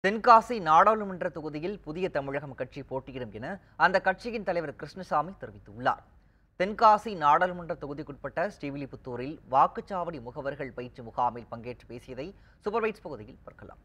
தென்காசி நாடாளுமன்ற தொகுதியில் புதிய தமிழகம் கட்சி போட்டியிடும் என அந்த கட்சியின் தலைவர் கிருஷ்ணசாமி தெரிவித்துள்ளார் தென்காசி நாடாளுமன்ற தொகுதிக்குட்பட்ட ஸ்ரீவில்லிபுத்தூரில் வாக்குச்சாவடி முகவர்கள் பயிற்சி முகாமில் பங்கேற்று பேசியதை சூப்பர்வைட்ஸ் பகுதியில் பார்க்கலாம்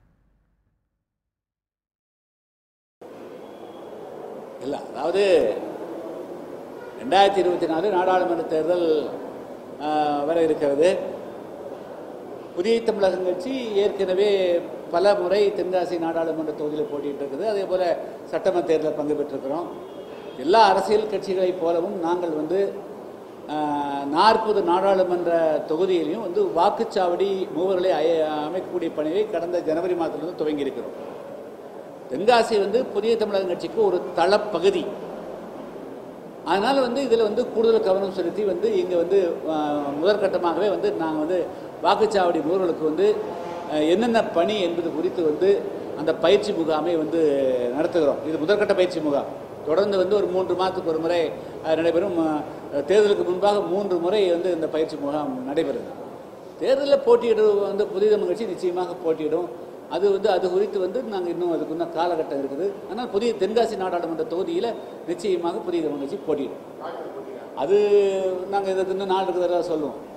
இல்லை அதாவது ரெண்டாயிரத்தி இருபத்தி நாலு நாடாளுமன்ற தேர்தல் ஆ, வர இருக்கிறது புதிய தமிழகம் கட்சி ஏற்கனவே பல முறை தென்காசி நாடாளுமன்ற தொகுதியில் போட்டிட்டு இருக்குது அதே போல் சட்டமன்ற தேர்தலில் பங்கு பெற்றிருக்கிறோம் எல்லா அரசியல் கட்சிகளைப் போலவும் நாங்கள் வந்து நாற்பது நாடாளுமன்ற தொகுதியிலையும் வந்து வாக்குச்சாவடி மூவர்களை அய- அமைக்கக்கூடிய பணியை கடந்த ஜனவரி மாதத்திலிருந்து துவங்கி இருக்கிறோம் தென்காசி வந்து புதிய தமிழகம் கட்சிக்கு ஒரு தளப்பகுதி அதனால் வந்து இதில் வந்து கூடுதல் கவனம் செலுத்தி வந்து இங்கே வந்து அஹ், முதற்கட்டமாகவே வந்து நாங்கள் வந்து வாக்குச்சாவடி முகவர்களுக்கு வந்து அஹ், என்னென்ன பணி என்பது குறித்து வந்து அந்த பயிற்சி முகாமை வந்து நடத்துகிறோம் இது முதற்கட்ட பயிற்சி முகாம் தொடர்ந்து வந்து ஒரு மூன்று மாதத்துக்கு ஒரு முறை அஹ், நடைபெறும் அஹ், தேர்தலுக்கு முன்பாக மூன்று முறை வந்து இந்த பயிற்சி முகாம் நடைபெறுது தேர்தலில் போட்டியிடும் வந்து புதிய தமிழ் கட்சி நிச்சயமாக போட்டியிடும் அது வந்து அது குறித்து வந்து நாங்கள் இன்னும் அதுக்கு இன்னும் காலகட்டம் இருக்குது ஆனால் புதிய தென்காசி நாடாளுமன்ற தொகுதியில் நிச்சயமாக புதிய தமிழ் கட்சி போட்டியிடும் அது நாங்கள் இதுக்கு இன்னும் நாள் இருக்கிறதா சொல்லுவோம்